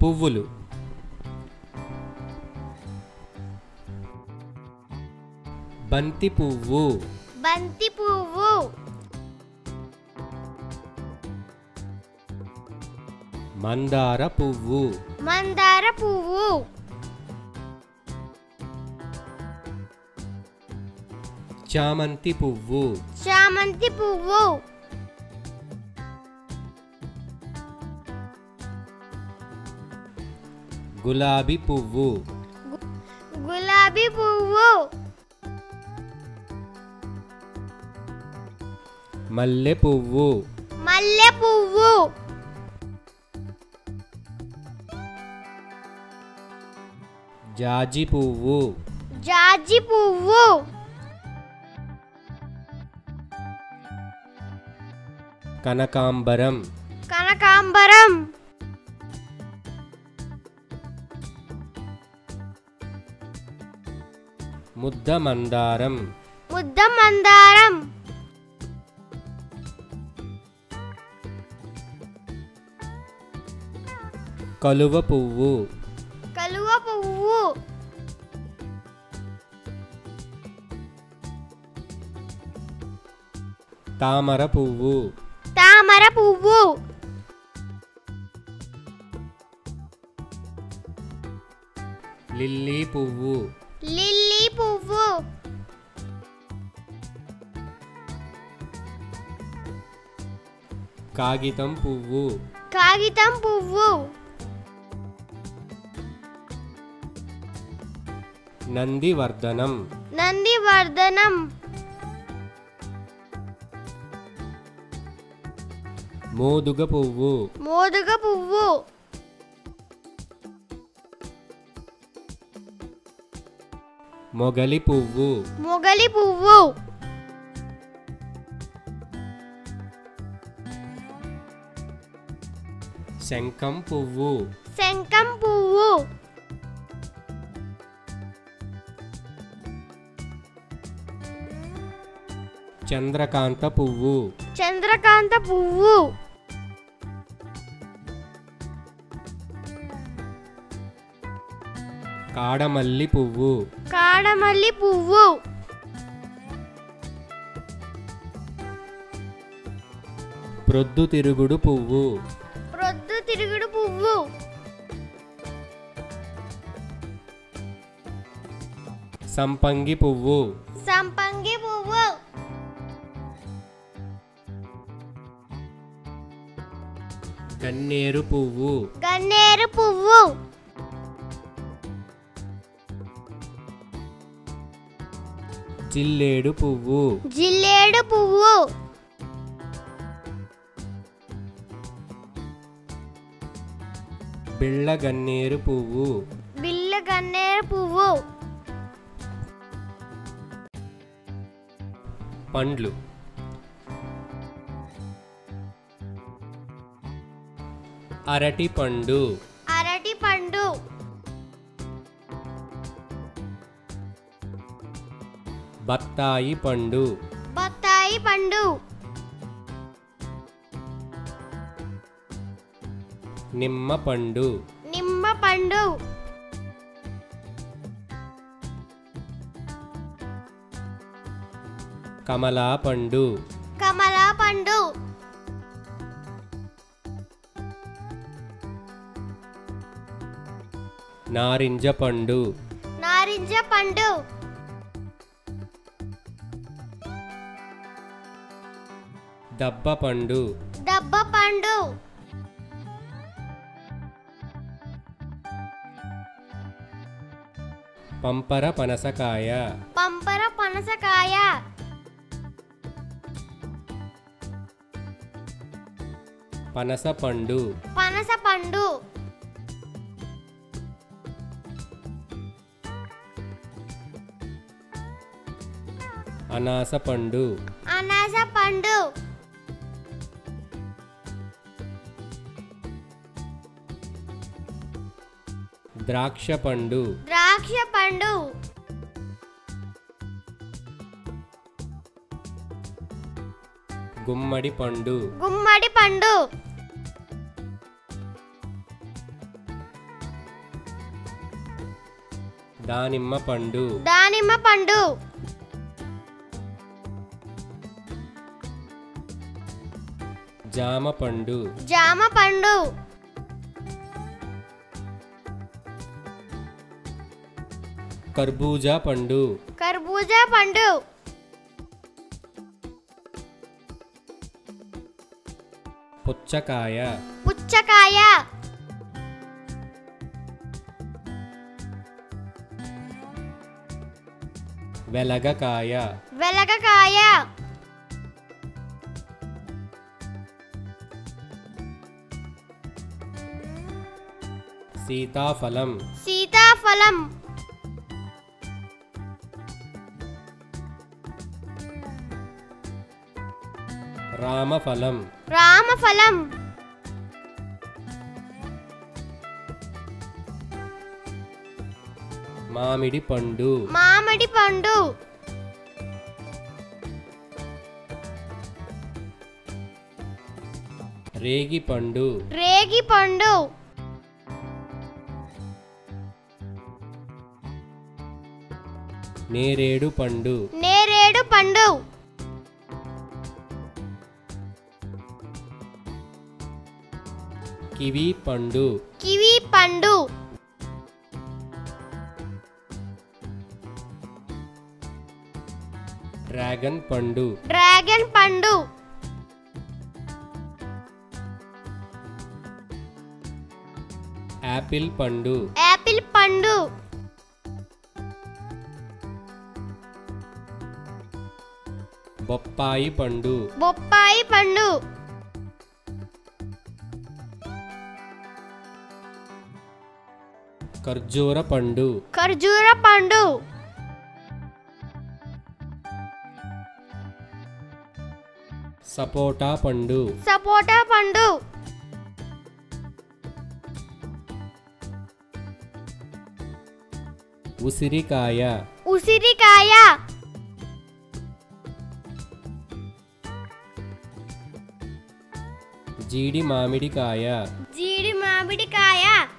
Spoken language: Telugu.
పువ్వులు బంతి పువ్వు బంతి పువ్వు మందార పువ్వు మందార పువ్వు చామంతి పువ్వు చామంతి పువ్వు గులాబీ పువ్వు గులాబీ పువ్వు మల్లె పువ్వు మల్లె పువ్వు జాజి పువ్వు జాజి పువ్వు కనకాంబరం కనకాంబరం ముద్ద మందారం ముద్ద మందారం కలువ పువ్వు కలువ పువ్వు తామర పువ్వు తామర పువ్వు లిల్లీ పువ్వు లిల్లీ పువ్వు కాగితం పువ్వు కాగితం పువ్వు నందివర్ధనం నందివర్ధనం మోదుగ పువ్వు మోదుగ పువ్వు మొగలి పువ్వు మొగలి పువ్వు శంఖం పువ్వు శంఖం పువ్వు చంద్రకాంత పువ్వు చంద్రకాంత పువ్వు కాడమల్లి పువ్వు కాడమల్లి పువ్వు ప్రొద్దుతిరుగుడు పువ్వు ప్రొద్దు తిరుగుడు పువ్వు సంపంగి పువ్వు సంపంగి పువ్వు గన్నేరు పువ్వు గన్నేరు పువ్వు జిల్లేడు పువ్వు జిల్లేడు పువ్వు బిళ్ళ గన్నేరు పువ్వు బిల్ల గన్నేరు పువ్వు పండ్లు అరటి పండు అరటి పండు బత్తాయి పండు బత్తాయి పండు నిమ్మ పండు నిమ్మ పండు కమలా పండు కమలా పండు నారింజ పండు నారింజ పండు దబ్బ పండు దబ్బ పండు పంపర పనసకాయ పంపర పనసకాయ పనస పండు పనస పండు అనాస పండు అనాస పండు ద్రాక్ష పండు ద్రాక్ష పండు గుమ్మడి పండు గుమ్మడి పండు దానిమ్మ పండు దానిమ్మ పండు జామ పండు జామ పండు కర్బూజా పండు కర్బూజా పండు పుచ్చకాయ పుచ్చకాయ వెలగకాయ వెలగకాయ సీతాఫలం సీతాఫలం రామఫలం రామఫలం మామిడి పండు మామిడి పండు రేగి పండు రేగి పండు నేరేడు పండు నేరేడు పండు కివి పండు కివి పండు డ్రాగన్ పండు డ్రాగన్ పండు యాపిల్ పండు యాపిల్ పండు బొప్పాయి పండు బొప్పాయి పండు ఖర్జూర పండు ఖర్జూర పండు సపోటా పండు సపోటా పండు ఉసిరికాయ ఉసిరికాయ జీడి మామిడికాయ జీడి మామిడికాయ